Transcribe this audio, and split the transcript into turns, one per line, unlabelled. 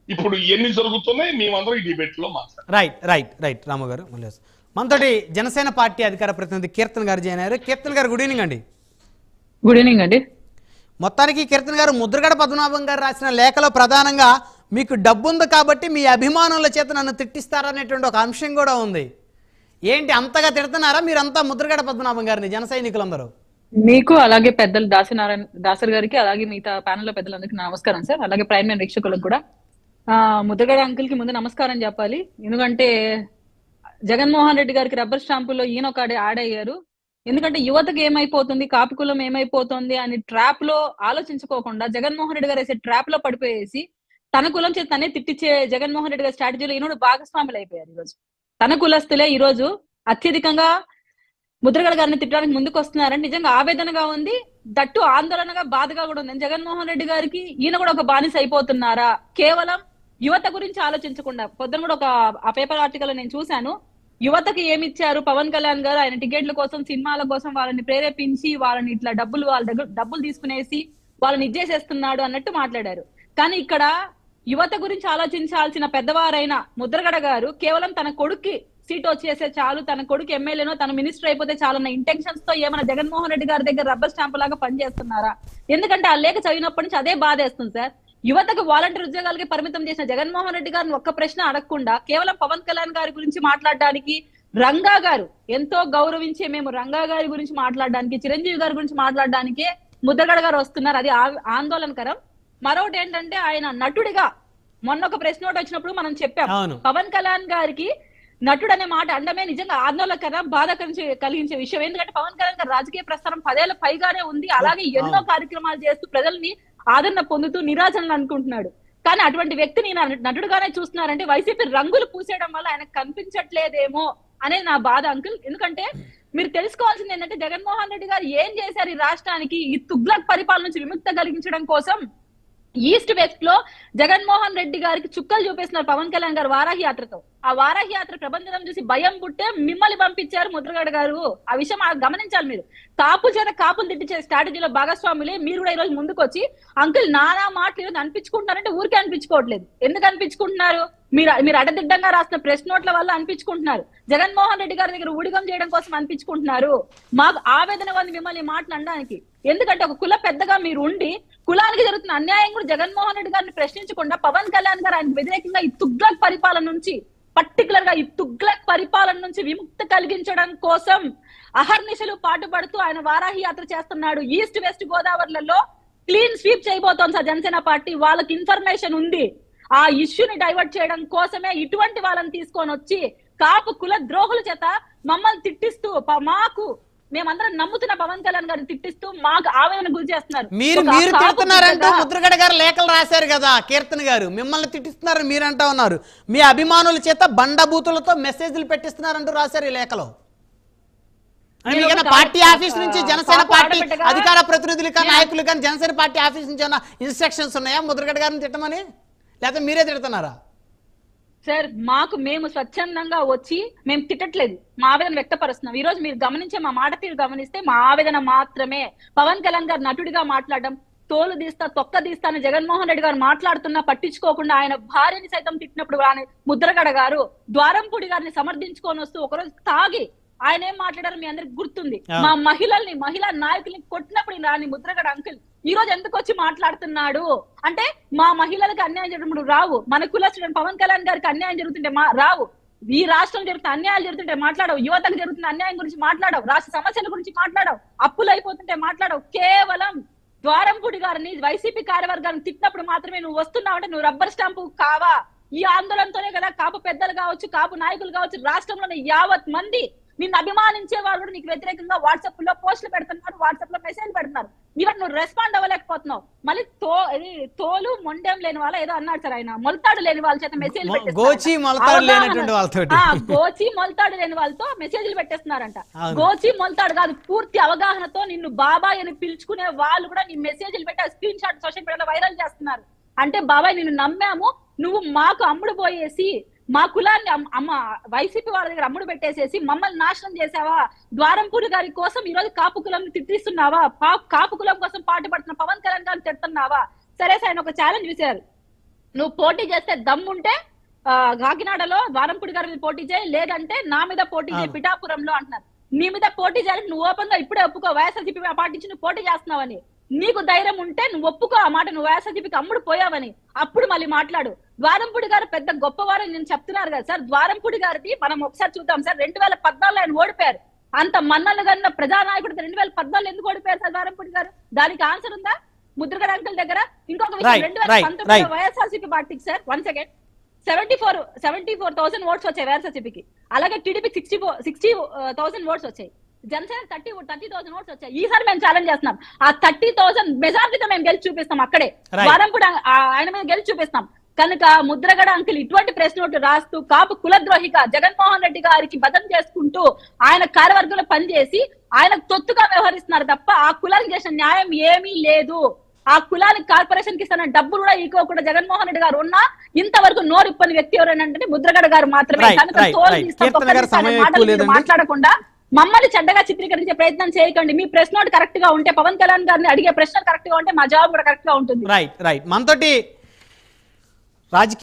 ఇప్పుడు ఎన్ని జరుగుతున్నాయి మేమందరం ఈ డిబేట్ లో మాట్లాడాలి
రైట్ రైట్ రైట్ రాము గారు మళ్ళీ వస్తాం. మనతోటి జనసేన పార్టీ అధికార ప్రతినిధి కీర్తన్ గారు జాయిన్ అయ్యారు కీర్తన్ గారు గుడ్ ఈవినింగ్ అండి
గుడ్ ఈవినింగ్ అండి
మొత్తానికి కీర్తన్ గారు ముద్రగడ పద్మనాభం గారు రాసిన లేఖలో ప్రధానంగా మీకు డబ్బు ఉంది కాబట్టి మీ అభిమానుల చేత నన్ను తిట్టిస్తారనేటువంటి ఒక అంశం కూడా ఉంది ఏంటి అంతగా తిడుతున్నారా మీరంతా ముద్రగడ పద్మనాభం గారిని జన సైనికులందరూ
మీకు అలాగే పెద్దలు దాసనారాయణ దాసర్ గారికి అలాగే మిగతా ప్యానల్ లో పెద్దలందరికీ నమస్కారం సార్ అలాగే ప్రైమ్ లైన్ వీక్షకులకు కూడా ఆ ముద్రగడ అంకుల్ కి ముందు నమస్కారం చెప్పాలి ఎందుకంటే జగన్మోహన్ రెడ్డి గారికి రబ్బర్ స్టాంపులో ఈయన ఒక యాడ్ అయ్యారు ఎందుకంటే యువతకు ఏమైపోతుంది కాపు కులం ఏమైపోతుంది అని ట్రాప్ లో ఆలోచించుకోకుండా జగన్మోహన్ రెడ్డి గారు వేసే ట్రాప్ లో పడిపోయేసి తన కులం చేత తనే తిట్టించే జగన్మోహన్ రెడ్డి గారి స్ట్రాటజీలో ఈయన భాగస్వాములు అయిపోయారు ఈరోజు తన కులస్తులే ఈ రోజు అత్యధికంగా ముద్రగడ గారిని తిట్టడానికి ముందుకు వస్తున్నారని నిజంగా ఆవేదనగా ఉంది దట్టు ఆందోళనగా బాధగా కూడా ఉంది జగన్మోహన్ రెడ్డి గారికి ఈయన కూడా ఒక బానిస అయిపోతున్నారా కేవలం యువత గురించి ఆలోచించకుండా పొద్దున కూడా ఒక ఆ పేపర్ ఆర్టికల్ నేను చూశాను యువతకి ఏమి ఇచ్చారు పవన్ కళ్యాణ్ గారు ఆయన టికెట్ల కోసం సినిమాల కోసం వాళ్ళని ప్రేరేపించి వాళ్ళని ఇట్లా డబ్బులు వాళ్ళ దగ్గర డబ్బులు తీసుకునేసి వాళ్ళని ఇచ్చేసేస్తున్నాడు అన్నట్టు మాట్లాడారు కానీ ఇక్కడ యువత గురించి ఆలోచించాల్సిన పెద్దవారైన ముద్రగడ గారు కేవలం తన కొడుక్కి సీట్ వచ్చేసే చాలు తన కొడుకు ఎమ్మెల్యేనో తన మినిస్టర్ అయిపోతే చాలన్న ఇంటెన్షన్స్ తో ఏమైనా జగన్మోహన్ రెడ్డి గారి దగ్గర రబ్బర్ స్టాంప్ లాగా పనిచేస్తున్నారా ఎందుకంటే ఆ లేఖ చదివినప్పటి నుంచి అదే బాధేస్తుంది సార్ యువతకు వాలంటీర్ ఉద్యోగాలకి పరిమితం చేసిన జగన్మోహన్ రెడ్డి గారిని ఒక్క ప్రశ్న అడగకుండా కేవలం పవన్ కళ్యాణ్ గారి గురించి మాట్లాడడానికి రంగా గారు ఎంతో గౌరవించే మేము రంగా గారి గురించి మాట్లాడడానికి చిరంజీవి గారి గురించి మాట్లాడడానికే ముద్రగడ గారు వస్తున్నారు అది ఆ- ఆందోళనకరం మరొకటి ఏంటంటే ఆయన నటుడిగా మొన్న ఒక ప్రెస్ నోట్ వచ్చినప్పుడు మనం చెప్పాం
అవును
పవన్ కళ్యాణ్ గారికి నటుడు అనే మాట అండమే నిజంగా ఆందోళనకరం బాధ కలిగించే కలిగించే విషయం ఎందుకంటే పవన్ కళ్యాణ్ గారి రాజకీయ ప్రస్థానం పదేళ్ల పైగానే ఉంది అలాగే ఎన్నో కార్యక్రమాలు చేస్తూ ప్రజల్ని ఆదరణ పొందుతూ నిరాజనలు అనుకుంటున్నాడు కానీ అటువంటి వ్యక్తిని నా నటుడుగానే చూస్తున్నారంటే వైసీపీ రంగులు పూసేయడం వల్ల ఆయనకు కనిపించట్లేదేమో అనేది నా బాధ అంకుల్ ఎందుకంటే మీరు తెలుసుకోవాల్సింది ఏంటంటే జగన్మోహన్ రెడ్డి గారు ఏం చేశారు ఈ రాష్ట్రానికి ఈ తుగ్లక్ పరిపాలన నుంచి విముక్త కలిగించడం కోసం ఈస్ట్ వెస్ట్ లో జగన్మోహన్ రెడ్డి గారికి చుక్కలు చూపిస్తున్నారు పవన్ కళ్యాణ్ గారు వారాహి యాత్రతో ఆ వారాహి యాత్ర ప్రబంధనం చూసి భయం పుట్టే మిమ్మల్ని పంపించారు ముద్రగడ గారు ఆ విషయం ఆ గమనించాలి మీరు కాపు చేత కాపులు తిట్టించే స్ట్రాటజీలో భాగస్వాములే మీరు కూడా ఈ రోజు ముందుకు వచ్చి అంకుల్ నానా మాటలు ఈరోజు అనిపించుకుంటున్నారంటే ఊరికే అనిపించుకోవట్లేదు ఎందుకు అనిపించుకుంటున్నారు మీరు మీరు అడదిడ్డంగా రాసిన ప్రెస్ నోట్ల వల్ల అనిపించుకుంటున్నారు జగన్మోహన్ రెడ్డి గారి దగ్గర ఊడిగం చేయడం కోసం అనిపించుకుంటున్నారు మాకు ఆవేదన ఉంది మిమ్మల్ని ఈ మాటలు అనడానికి ఎందుకంటే ఒక కుల పెద్దగా మీరు ఉండి కులానికి జరుగుతున్న అన్యాయం కూడా జగన్మోహన్ రెడ్డి గారిని ప్రశ్నించకుండా పవన్ కళ్యాణ్ గారు ఆయన వ్యతిరేకంగా ఈ తుగ్లక్ పరిపాలన నుంచి పర్టికులర్ గా ఈ తుగ్లక్ పరిపాలన నుంచి విముక్తి కలిగించడం కోసం అహర్నిశలు పాటుపడుతూ ఆయన వారాహి యాత్ర చేస్తున్నాడు ఈస్ట్ వెస్ట్ గోదావరిలలో క్లీన్ స్వీప్ చేయబోతోంది సార్ జనసేన పార్టీ వాళ్ళకి ఇన్ఫర్మేషన్ ఉంది ఆ ఇష్యూని డైవర్ట్ చేయడం కోసమే ఇటువంటి వాళ్ళని తీసుకొని వచ్చి కాపు కుల ద్రోహుల చేత మమ్మల్ని తిట్టిస్తూ ప- మాకు మేమందరం నమ్ముతున్న పవన్ కళ్యాణ్ గారిని తిట్టిస్తూ మాకు ఆవేదన గురి చేస్తున్నారు
మీరు
ఒక
మీరు
కాపు
తిడుతున్నారంటూ
బిడ్డగా-
ముద్రగడ గారు లేఖలు రాశారు కదా కీర్తన్ గారు మిమ్మల్ని తిట్టిస్తున్నారని మీరు అంటా ఉన్నారు మీ అభిమానుల చేత బండబూతులతో మెసేజ్లు పెట్టిస్తున్నారంటూ రాశారు ఈ లేఖలో అని
నేను
మీకన్నా
ఒక
పార్టీ
కాపు-
ఆఫీస్ నుంచి జనసేన
కాపు
పార్టీ
ఆడబిడ్డగా-
అధికార ప్రతినిధులు కానీ నాయకులు కానీ జనసేన పార్టీ ఆఫీస్ నుంచి ఏమైనా ఇన్స్ట్రక్షన్స్ ఉన్నాయా ముద్రగడ గారిని తిట్టమని లేకపోతే మీరే తిడుతున్నారా
సార్ మాకు మేము స్వచ్ఛందంగా వచ్చి మేము తిట్టట్లేదు మా ఆవేదన వ్యక్తపరుస్తున్నాం ఈ రోజు మీరు గమనించే మా మాట తీరు గమనిస్తే మా ఆవేదన మాత్రమే పవన్ కళ్యాణ్ గారు నటుడిగా మాట్లాడడం తోలు తీస్తా తొక్క తీస్తా అని జగన్మోహన్ రెడ్డి గారు మాట్లాడుతున్నా పట్టించుకోకుండా ఆయన భార్యని సైతం తిట్టినప్పుడు ఆయన ముద్రగడ గారు ద్వారంపూడి గారిని సమర్థించుకొని వస్తూ ఒకరోజు తాగి ఆయన ఏం మాట్లాడారో మీ అందరికి గుర్తుంది
ఆ.
మా మహిళల్ని మహిళా నాయకుల్ని కొట్టినప్పుడు ఈ రాని ముద్రగడ అంకుల్ ఈ రోజు ఎందుకు వచ్చి మాట్లాడుతున్నాడు అంటే మా మహిళలకు అన్యాయం జరిగినప్పుడు రావు మన కులస్తుడు పవన్ కళ్యాణ్ గారికి అన్యాయం జరుగుతుంటే మా రావు ఈ రాష్ట్రం జరుగుతున్న అన్యాయాలు జరుగుతుంటే మాట్లాడవు యువతకు జరుగుతున్న అన్యాయం గురించి మాట్లాడవు రాష్ట్ర సమస్యల గురించి మాట్లాడవు అప్పులు అయిపోతుంటే మాట్లాడవు కేవలం ద్వారంపూడి గారిని వైసీపీ కార్యవర్గాన్ని తిట్టినప్పుడు మాత్రమే నువ్వు వస్తున్నావు అంటే నువ్వు రబ్బర్ స్టాంపు కావా ఈ ఆందోళనతోనే కదా కాపు పెద్దలు కావచ్చు కాపు నాయకులు కావచ్చు రాష్ట్రంలోని యావత్ మంది నిన్ను అభిమానించే వాళ్ళు కూడా నీకు వ్యతిరేకంగా వాట్సాప్ లో పోస్టులు పెడుతున్నారు వాట్సాప్ లో మెసేజ్ పెడుతున్నారు ఈవెన్ నువ్వు రెస్పాండ్ అవ్వలేకపోతున్నావు మళ్ళీ తో ఇది తోలు మొండెం లేని వాళ్ళ ఏదో అన్నాడు సార్ ఆయన మొలతాడు లేని వాళ్ళ చేత మెసేజ్
మొ- గోచి మొలతాడు లేనటువంటి వాళ్ళతోటి.
గోచి మొలతాడు లేని వాళ్ళతో మెసేజ్లు పెట్టేస్తున్నారంట
అవును.
గోచి మొలతాడు కాదు పూర్తి అవగాహనతో నిన్ను బాబాయ్ అని పిలుచుకునే వాళ్ళు కూడా నీ మెసేజ్లు పెట్టి స్క్రీన్ షాట్ సోషల్ మీడియాలో వైరల్ చేస్తున్నారు అంటే బాబాయ్ నిన్ను నమ్మాము నువ్వు మాకు అమ్ముడు పోయేసి మా కులాన్ని అమ్- అమ్మ వైసీపీ వాళ్ళ దగ్గర అమ్ముడు పెట్టేసేసి మమ్మల్ని నాశనం చేసావా ద్వారంపూడి గారి కోసం ఈ రోజు కాపు కులం తిట్టిస్తున్నావా పా- కాపు కులం కోసం పాటుపడుతున్న పవన్ కళ్యాణ్ గారిని తిడుతున్నావా సరే సార్ ఆయన ఒక ఛాలెంజ్ విసిరారు నువ్వు పోటీ చేస్తే దమ్ముంటే ఆ, కాకినాడలో వారంపుడి గారి మీద పోటీ చేయి లేదంటే నా మీద పోటీ చేయి
అవును.
పిఠాపురంలో అంటున్నారు నీ మీద పోటీ చేయాలని నువ్వు ఓపెన్ గా ఇప్పుడే ఒప్పుకో వైఎస్ఆర్సీపీ పార్టీ నుంచి నువ్వు పోటీ చేస్తున్నావని నీకు ధైర్యం ఉంటే నువ్వు ఒప్పుకో ఆ మాట నువ్వు వైఎస్ఆర్సీపీకి అమ్ముడు పోయావని అప్పుడు మళ్ళీ మాట్లాడు ద్వారంపుడి గారు పెద్ద గొప్పవారని నేను చెప్తున్నారు కదా సార్ ద్వారంపుడి గారిది మనం ఒకసారి చూద్దాం సార్ రెండు వేల పద్నాలుగులో ఆయన ఓడిపోయారు అంత మన్నలు కన్నా ప్రజానాయకుడు రెండు వేల పద్నాలుగు ఎందుకు ఓడిపోయారు సార్ ద్వారంపుడి గారు దానికి ఆన్సర్ ఉందా ముద్రగడ అంకుల్ దగ్గర ఇంకొక
Right,
విషయం రెండు వేల
right,
పంతొమ్మిదిలో
right.
వైఎస్ఆర్సీపీ పార్టీకి sir one second seventy four seventy four thousand votes వచ్చాయి వైఎస్ఆర్సీపీకి అలాగే TDP sixty four sixty thousand votes వచ్చాయి Janasena thirty thirty thousand votes వచ్చాయి ఈసారి మేము ఛాలెంజ్ చేస్తున్నాం ఆ థర్టీ థౌసండ్ మెజార్టీతో మేము గెలిచి చూపిస్తాం అక్కడే
Right.
వారం కూడా ఆ- ఆయన మీద గెలిచి చూపిస్తాం కనుక ముద్రగడ అంకుల్ ఇటువంటి ప్రెస్ నోట్ రాస్తూ కాపు కులద్రోహిగా జగన్మోహన్ రెడ్డి గారికి బదం చేసుకుంటూ ఆయన కార్యవర్గంలో పనిచేసి ఆయన తొత్తుగా వ్యవహరిస్తున్నారు తప్ప ఆ కులానికి చేసిన న్యాయం ఏమీ లేదు ఆ కులానికి కార్పొరేషన్ కి ఇస్తున్న డబ్బులు కూడా ఈకోకుండా జగన్మోహన్ రెడ్డి గారు ఉన్నా ఇంతవరకు నోరు ఇప్పని వ్యక్తి ఎవరైనా అంటే ముద్రగడ గారు మాత్రమే
Right,
కనుక
right,
తోలు
right.
తీస్తా,
కీర్తన
తొక్కలు
గారు
తీస్తా అనే
సమయం
మాటలు
ఎక్కువ
మీరు
లేదండి.
మాట్లాడకుండా మమ్మల్ని చెడ్డగా చిత్రీకరించే ప్రయత్నం చేయకండి మీ ప్రెస్ నోట్ కరెక్ట్ గా ఉంటే పవన్ కళ్యాణ్ గారిని అడిగే ప్రశ్నలు కరెక్ట్ గా ఉంటే మా జవాబు కూడా కరెక్ట్ గా ఉంటుంది
రైట్ రైట్ మనతోటి రాజకీయ